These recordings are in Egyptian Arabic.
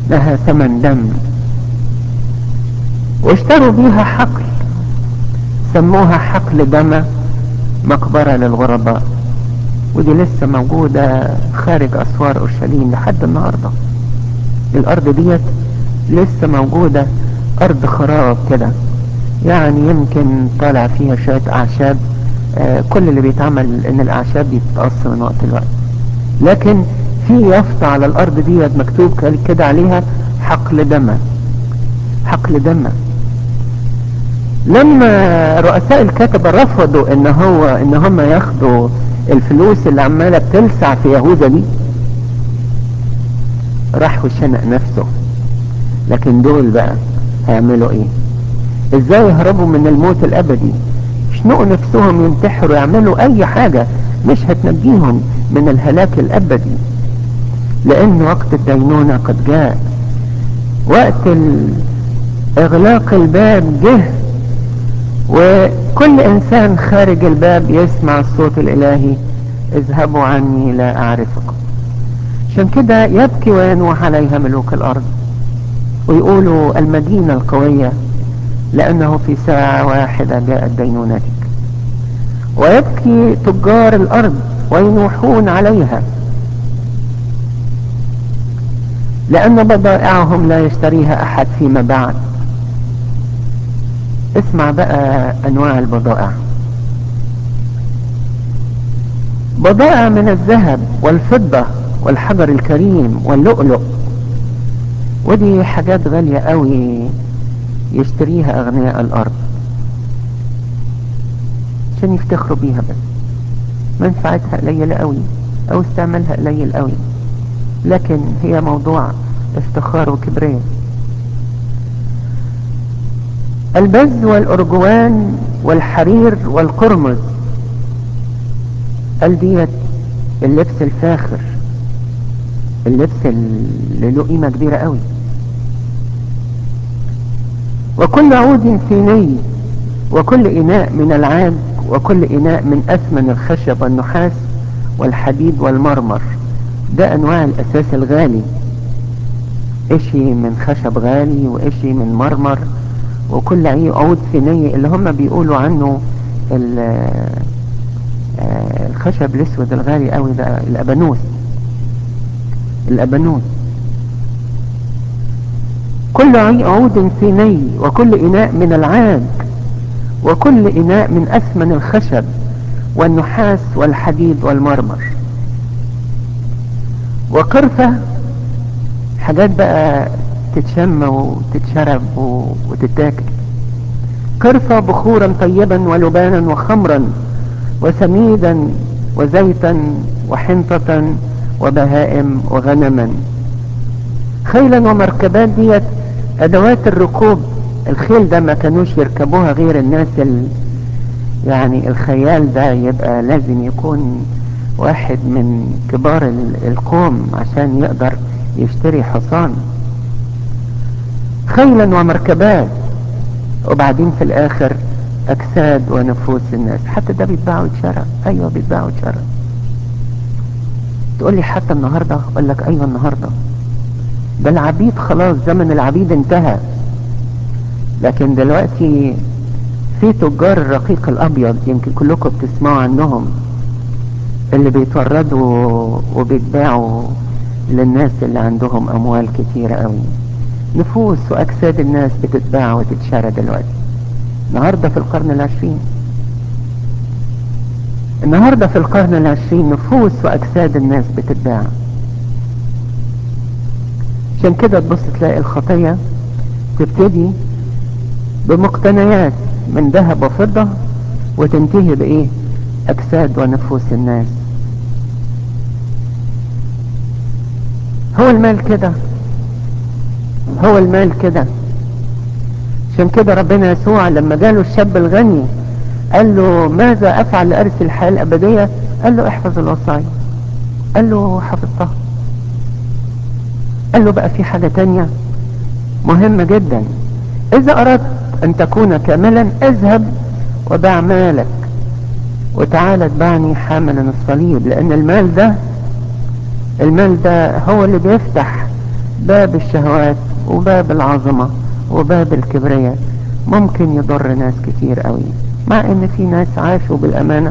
لها ثمن دم واشتروا بيها حقل سموها حقل دم مقبرة للغرباء ودي لسه موجودة خارج أسوار أورشليم لحد النهاردة الأرض ديت لسه موجودة أرض خراب كده يعني يمكن طالع فيها شوية أعشاب آه كل اللي بيتعمل إن الأعشاب دي تتقص من وقت لوقت لكن في يافطة على الأرض ديت مكتوب كده عليها حقل دم حقل دم لما رؤساء الكتبة رفضوا ان هو ان هم ياخدوا الفلوس اللي عمالة بتلسع في يهوذا دي راح وشنق نفسه لكن دول بقى هيعملوا ايه ازاي يهربوا من الموت الابدي يشنقوا نفسهم ينتحروا يعملوا اي حاجة مش هتنجيهم من الهلاك الابدي لان وقت الدينونة قد جاء وقت اغلاق الباب جه وكل انسان خارج الباب يسمع الصوت الالهي اذهبوا عني لا اعرفكم عشان كده يبكي وينوح عليها ملوك الارض ويقولوا المدينة القوية لانه في ساعة واحدة جاءت دينونتك ويبكي تجار الارض وينوحون عليها لان بضائعهم لا يشتريها احد فيما بعد اسمع بقى انواع البضائع بضائع من الذهب والفضة والحجر الكريم واللؤلؤ ودي حاجات غالية قوي يشتريها اغنياء الارض عشان يفتخروا بيها بس منفعتها قليلة قوي او استعمالها قليل قوي لكن هي موضوع افتخار وكبرياء البز والأرجوان والحرير والقرمز قال ديت اللبس الفاخر اللبس اللي له قيمة كبيرة قوي وكل عود فيني وكل إناء من العاج وكل إناء من أثمن الخشب والنحاس والحديد والمرمر ده أنواع الأساس الغالي إشي من خشب غالي وإشي من مرمر وكل عود سينية اللي هم بيقولوا عنه الخشب الاسود الغالي قوي ده الابانوس الابانوس كل عود سيني وكل اناء من العاج وكل اناء من اثمن الخشب والنحاس والحديد والمرمر وقرفة حاجات بقى تتشم وتتشرب وتتاكل قرفة بخورا طيبا ولبانا وخمرا وسميدا وزيتا وحنطة وبهائم وغنما خيلا ومركبات ديت ادوات الركوب الخيل ده ما كانوش يركبوها غير الناس ال... يعني الخيال ده يبقى لازم يكون واحد من كبار القوم عشان يقدر يشتري حصان خيلا ومركبات وبعدين في الاخر اجساد ونفوس الناس حتى ده بيتباع ويتشرى ايوه بيتباع ويتشرى تقول لي حتى النهاردة اقول لك ايوه النهاردة ده العبيد خلاص زمن العبيد انتهى لكن دلوقتي في تجار الرقيق الابيض يمكن كلكم بتسمعوا عنهم اللي بيتوردوا وبيتباعوا للناس اللي عندهم اموال كتيرة قوي نفوس واجساد الناس بتتباع وتتشرى دلوقتي النهاردة في القرن العشرين النهاردة في القرن العشرين نفوس واجساد الناس بتتباع عشان كده تبص تلاقي الخطية تبتدي بمقتنيات من ذهب وفضة وتنتهي بايه اجساد ونفوس الناس هو المال كده هو المال كده عشان كده ربنا يسوع لما جاله الشاب الغني قال له ماذا افعل لارث الحياة الابدية قال له احفظ الوصايا قال له حفظتها قال له بقى في حاجة تانية مهمة جدا اذا اردت ان تكون كاملا اذهب وباع مالك وتعال اتبعني حاملا الصليب لان المال ده المال ده هو اللي بيفتح باب الشهوات وباب العظمة وباب الكبرياء ممكن يضر ناس كتير قوي مع ان في ناس عاشوا بالامانة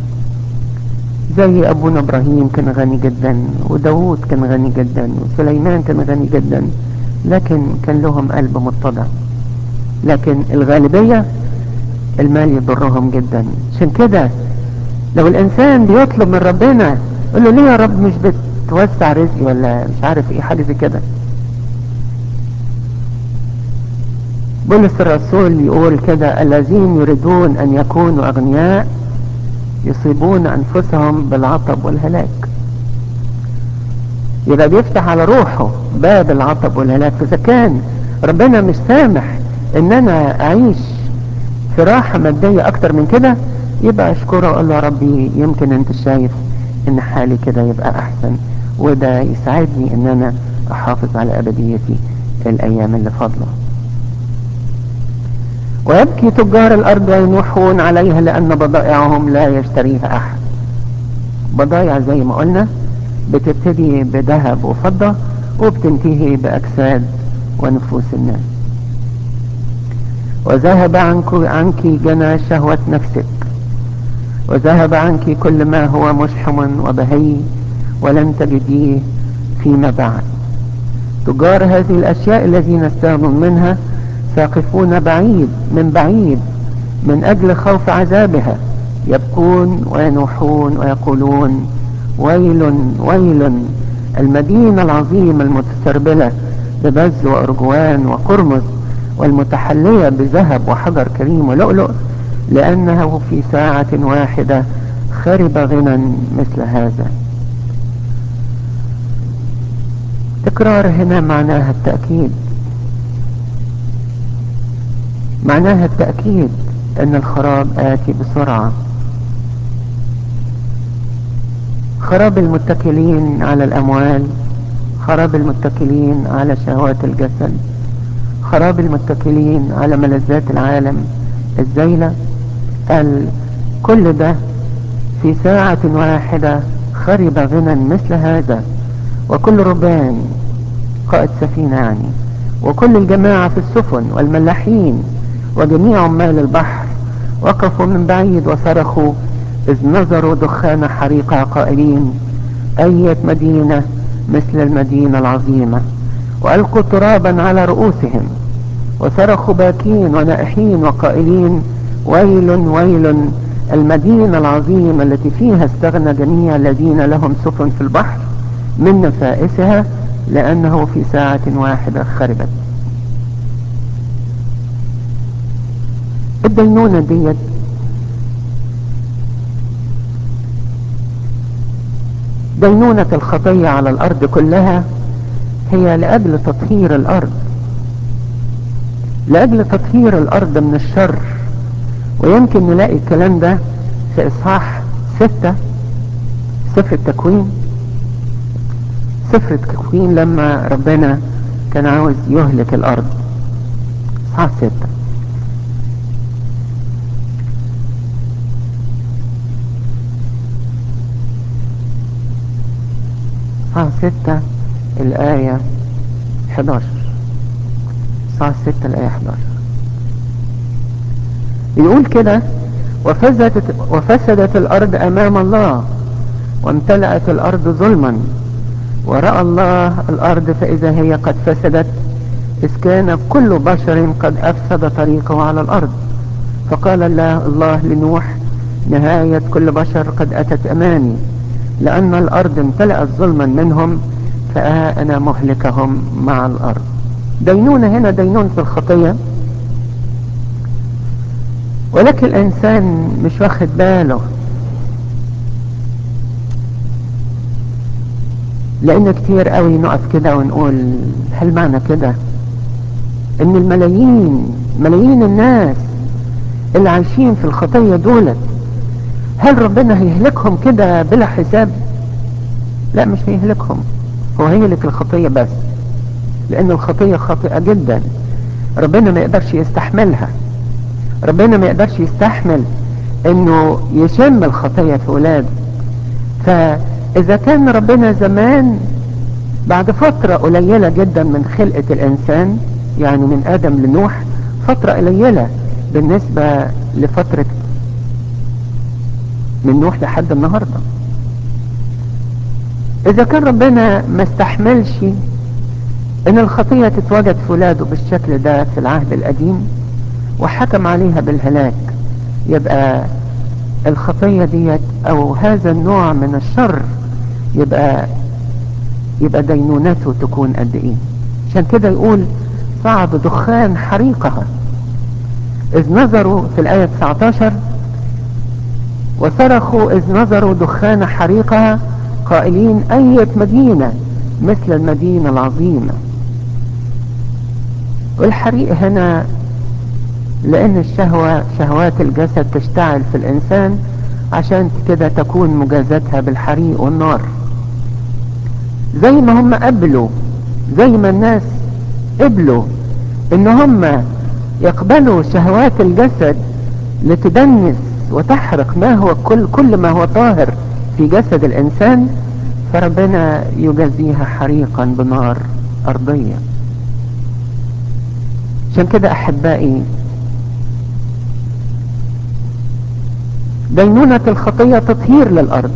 زي ابونا ابراهيم كان غني جدا وداود كان غني جدا وسليمان كان غني جدا لكن كان لهم قلب متضع لكن الغالبية المال يضرهم جدا عشان كده لو الانسان بيطلب من ربنا يقول له ليه يا رب مش بتوسع رزقي ولا مش عارف ايه حاجة زي كده بولس الرسول يقول كده الذين يريدون ان يكونوا اغنياء يصيبون انفسهم بالعطب والهلاك يبقى بيفتح على روحه باب العطب والهلاك فاذا كان ربنا مش سامح ان انا اعيش في راحة مادية اكتر من كده يبقى اشكره واقول له يا ربي يمكن انت شايف ان حالي كده يبقى احسن وده يساعدني ان انا احافظ على ابديتي الايام اللي فاضله ويبكي تجار الارض وينوحون عليها لان بضائعهم لا يشتريها احد بضائع زي ما قلنا بتبتدي بذهب وفضة وبتنتهي باجساد ونفوس الناس وذهب عنك عنك جنى شهوة نفسك وذهب عنك كل ما هو مشحم وبهي ولن تجديه فيما بعد تجار هذه الاشياء الذين استغنوا منها ساقفون بعيد من بعيد من اجل خوف عذابها يبكون وينوحون ويقولون ويل ويل المدينة العظيمة المتسربلة ببز وارجوان وقرمز والمتحلية بذهب وحجر كريم ولؤلؤ لانه في ساعة واحدة خرب غنى مثل هذا تكرار هنا معناها التأكيد معناها التأكيد ان الخراب آتي بسرعة خراب المتكلين على الأموال خراب المتكلين على شهوات الجسد خراب المتكلين على ملذات العالم الزيلة قال كل ده في ساعة واحدة خرب غنى مثل هذا وكل ربان قائد سفينة يعني وكل الجماعة في السفن والملاحين وجميع عمال البحر وقفوا من بعيد وصرخوا إذ نظروا دخان حريقة قائلين أية مدينة مثل المدينة العظيمة وألقوا ترابا على رؤوسهم وصرخوا باكين ونائحين وقائلين ويل ويل المدينة العظيمة التي فيها استغنى جميع الذين لهم سفن في البحر من نفائسها لأنه في ساعة واحدة خربت الدينونة ديت دينونة الخطية على الأرض كلها هي لأجل تطهير الأرض لأجل تطهير الأرض من الشر ويمكن نلاقي الكلام ده في إصحاح ستة سفر التكوين سفر التكوين لما ربنا كان عاوز يهلك الأرض إصحاح ستة إصحاح ستة الآية 11 إصحاح ستة الآية 11 يقول كده وفسدت, وفسدت الأرض أمام الله وامتلأت الأرض ظلما ورأى الله الأرض فإذا هي قد فسدت إذ كان كل بشر قد أفسد طريقه على الأرض فقال الله, الله لنوح نهاية كل بشر قد أتت أمامي لأن الأرض امتلأت ظلما منهم فها أنا مهلكهم مع الأرض دينونة هنا دينونة الخطية ولكن الإنسان مش واخد باله لأن كتير قوي نقف كده ونقول هل معنى كده ان الملايين ملايين الناس اللي عايشين في الخطية دولت هل ربنا هيهلكهم كده بلا حساب لا مش هيهلكهم هو هيهلك الخطية بس لان الخطية خاطئة جدا ربنا ما يقدرش يستحملها ربنا ما يقدرش يستحمل انه يشم الخطية في ولاده فاذا كان ربنا زمان بعد فترة قليلة جدا من خلقة الانسان يعني من ادم لنوح فترة قليلة بالنسبة لفترة من نوح لحد النهاردة اذا كان ربنا ما استحملش ان الخطية تتواجد في ولاده بالشكل ده في العهد القديم وحكم عليها بالهلاك يبقى الخطية ديت او هذا النوع من الشر يبقى يبقى دينونته تكون قد ايه عشان كده يقول صعد دخان حريقها اذ نظروا في الاية 19 وصرخوا اذ نظروا دخان حريقها قائلين اية مدينة مثل المدينة العظيمة والحريق هنا لان الشهوة شهوات الجسد تشتعل في الانسان عشان كده تكون مجازاتها بالحريق والنار زي ما هم قبلوا زي ما الناس قبلوا ان هم يقبلوا شهوات الجسد لتدنس وتحرق ما هو كل, كل ما هو طاهر في جسد الانسان فربنا يجازيها حريقا بنار ارضية عشان كده احبائي دينونة الخطية تطهير للارض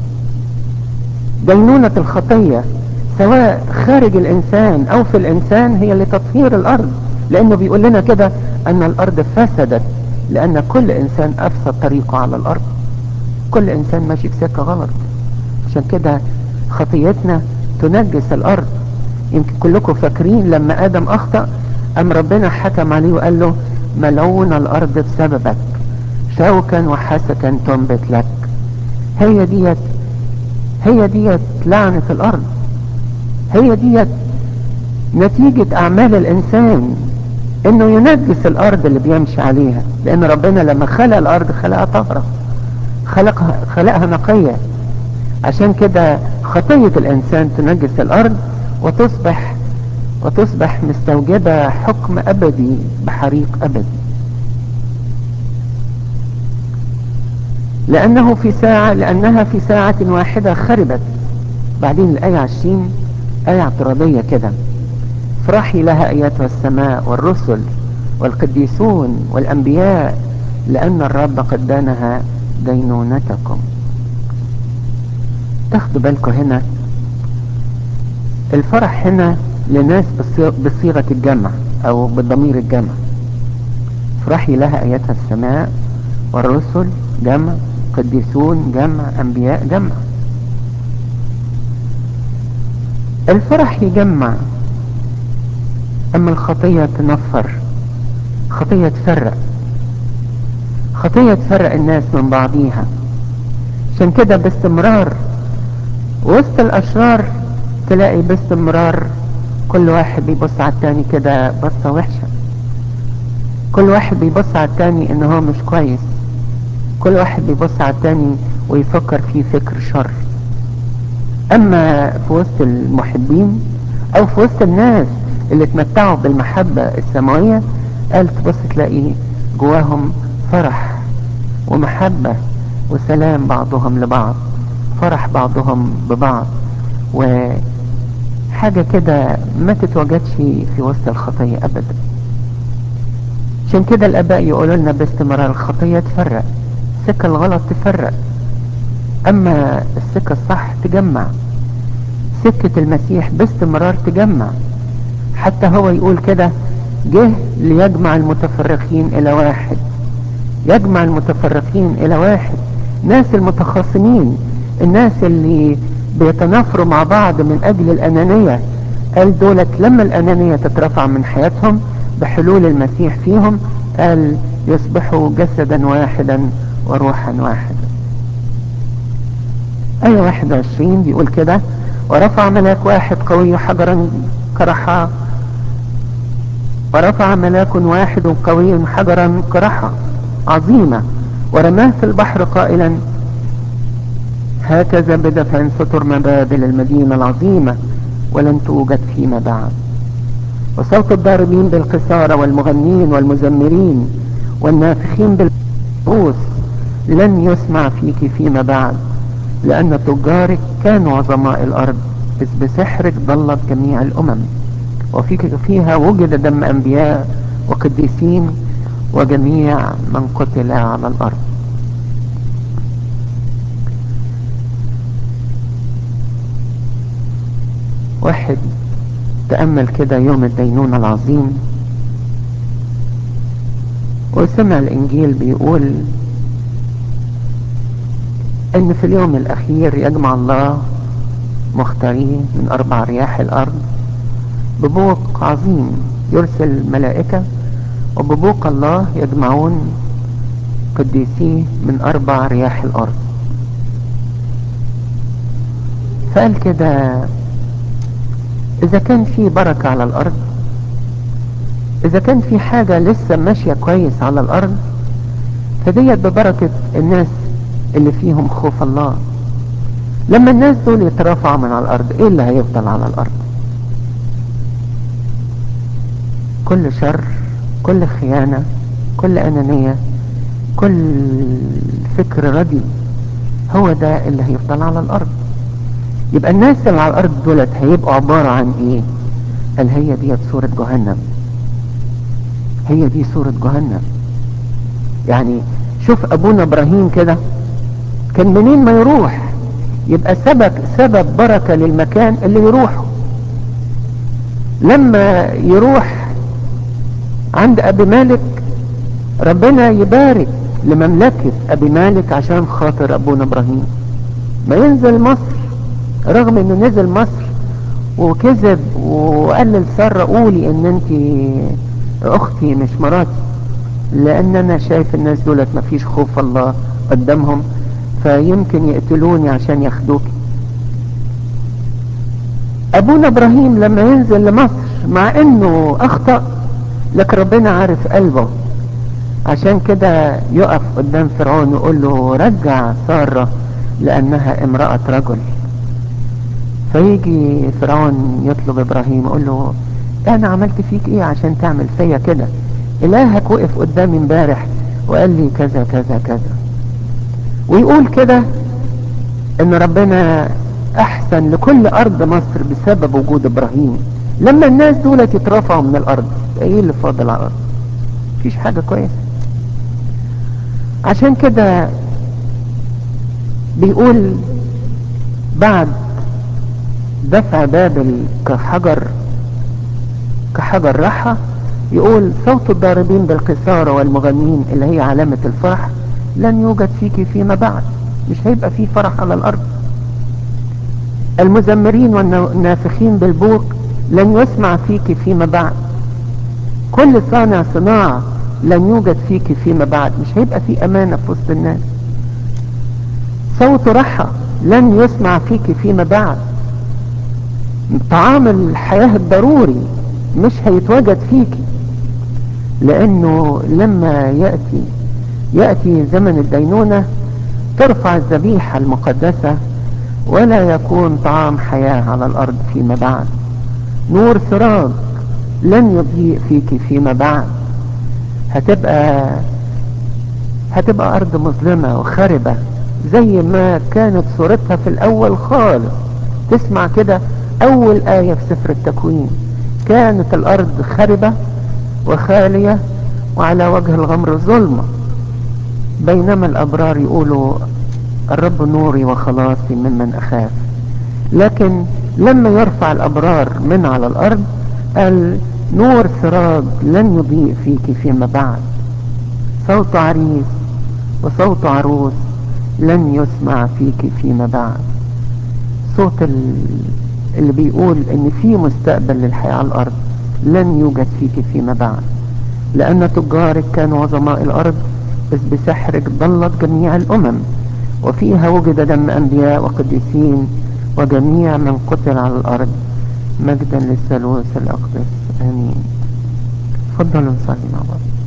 دينونة الخطية سواء خارج الانسان او في الانسان هي لتطهير الارض لانه بيقول لنا كده ان الارض فسدت لان كل انسان افسد طريقه على الارض كل انسان ماشي في سكة غلط عشان كده خطيتنا تنجس الارض يمكن كلكم فاكرين لما ادم اخطأ ام ربنا حكم عليه وقال له ملعون الارض بسببك شوكا وحسكا تنبت لك هي ديت هي ديت لعنة الارض هي ديت نتيجة اعمال الانسان انه ينجس الارض اللي بيمشي عليها لان ربنا لما خلق الارض خلقها طهرة خلقها, خلقها نقية عشان كده خطية الانسان تنجس الارض وتصبح وتصبح مستوجبة حكم ابدي بحريق ابدي لانه في ساعة لانها في ساعة واحدة خربت بعدين الاية عشرين اية اعتراضية كده افرحي لها اياتها السماء والرسل والقديسون والانبياء لان الرب قد دانها دينونتكم تاخدوا بالكم هنا الفرح هنا لناس بصيغة الجمع او بضمير الجمع افرحي لها اياتها السماء والرسل جمع قديسون جمع انبياء جمع الفرح يجمع اما الخطية تنفر خطية تفرق خطية تفرق الناس من بعضيها عشان كده باستمرار وسط الاشرار تلاقي باستمرار كل واحد بيبص على التاني كده بصة وحشة كل واحد بيبص على التاني ان هو مش كويس كل واحد بيبص على التاني ويفكر فيه فكر شر اما في وسط المحبين او في وسط الناس اللي اتمتعوا بالمحبة السماوية قال تبص تلاقي جواهم فرح ومحبة وسلام بعضهم لبعض فرح بعضهم ببعض وحاجة كده ما تتوجدش في وسط الخطية ابدا عشان كده الاباء يقولوا لنا باستمرار الخطية تفرق السكة الغلط تفرق اما السكة الصح تجمع سكة المسيح باستمرار تجمع حتى هو يقول كده جه ليجمع المتفرقين الى واحد يجمع المتفرقين الى واحد ناس المتخاصمين الناس اللي بيتنافروا مع بعض من اجل الانانية قال دولت لما الانانية تترفع من حياتهم بحلول المسيح فيهم قال يصبحوا جسدا واحدا وروحا واحدا آية 21 بيقول كده ورفع ملاك واحد قوي حجرا كرحا ورفع ملاك واحد قوي حجرا كرحا عظيمة ورماه في البحر قائلا هكذا بدفع ستر مبابل المدينة العظيمة ولن توجد فيما بعد وصوت الضاربين بالقصارى والمغنين والمزمرين والنافخين بالبوس لن يسمع فيك فيما بعد لأن تجارك كانوا عظماء الأرض إذ بسحرك ضلت جميع الأمم وفيك فيها وجد دم أنبياء وقديسين وجميع من قتل على الأرض واحد تأمل كده يوم الدينونة العظيم وسمع الإنجيل بيقول إن في اليوم الأخير يجمع الله مختارين من أربع رياح الأرض ببوق عظيم يرسل ملائكة وببوق الله يجمعون قديسيه من أربع رياح الأرض فقال كده إذا كان في بركة على الأرض إذا كان في حاجة لسه ماشية كويس على الأرض فديت ببركة الناس اللي فيهم خوف الله لما الناس دول يترافعوا من على الأرض إيه اللي هيفضل على الأرض كل شر كل خيانة كل أنانية كل فكر ردي هو ده اللي هيفضل على الأرض يبقى الناس اللي على الأرض دولت هيبقوا عبارة عن إيه قال هي دي صورة جهنم هي دي صورة جهنم يعني شوف أبونا إبراهيم كده كان منين ما يروح يبقى سبب سبب بركة للمكان اللي يروحه لما يروح عند أبي مالك ربنا يبارك لمملكة أبي مالك عشان خاطر أبونا إبراهيم ما ينزل مصر رغم انه نزل مصر وكذب وقال لسارة قولي ان انت اختي مش مراتي لان انا شايف الناس دولت مفيش خوف الله قدامهم فيمكن يقتلوني عشان ياخدوك ابونا ابراهيم لما ينزل لمصر مع انه اخطأ لكن ربنا عارف قلبه عشان كده يقف قدام فرعون ويقول له رجع سارة لانها امرأة رجل فيجي فرعون يطلب ابراهيم يقول له انا عملت فيك ايه عشان تعمل فيا كده الهك وقف قدامي امبارح وقال لي كذا كذا كذا ويقول كده ان ربنا احسن لكل ارض مصر بسبب وجود ابراهيم لما الناس دول يترفعوا من الارض ايه اللي فاضل على الارض مفيش حاجة كويسة عشان كده بيقول بعد دفع بابل كحجر كحجر رحى يقول صوت الضاربين بالقصارى والمغنين اللي هي علامة الفرح لن يوجد فيك فيما بعد مش هيبقى فيه فرح على الأرض المزمرين والنافخين بالبوق لن يسمع فيك فيما بعد كل صانع صناعة لن يوجد فيك فيما بعد مش هيبقى في أمانة في وسط الناس صوت رحى لن يسمع فيك فيما بعد طعام الحياة الضروري مش هيتواجد فيك لانه لما يأتي يأتي زمن الدينونة ترفع الذبيحة المقدسة ولا يكون طعام حياة على الارض فيما بعد نور سراج لن يضيء فيك فيما بعد هتبقى هتبقى ارض مظلمة وخربة زي ما كانت صورتها في الاول خالص تسمع كده اول آية في سفر التكوين كانت الارض خربة وخالية وعلى وجه الغمر ظلمة بينما الابرار يقولوا الرب نوري وخلاصي ممن اخاف لكن لما يرفع الابرار من على الارض قال نور سراج لن يضيء فيك فيما بعد صوت عريس وصوت عروس لن يسمع فيك فيما بعد صوت اللي بيقول ان في مستقبل للحياة على الارض لن يوجد فيك فيما بعد لان تجارك كانوا عظماء الارض اذ بسحرك ضلت جميع الامم وفيها وجد دم انبياء وقديسين وجميع من قتل على الارض مجدا للثالوث الاقدس امين تفضلوا نصلي مع بعض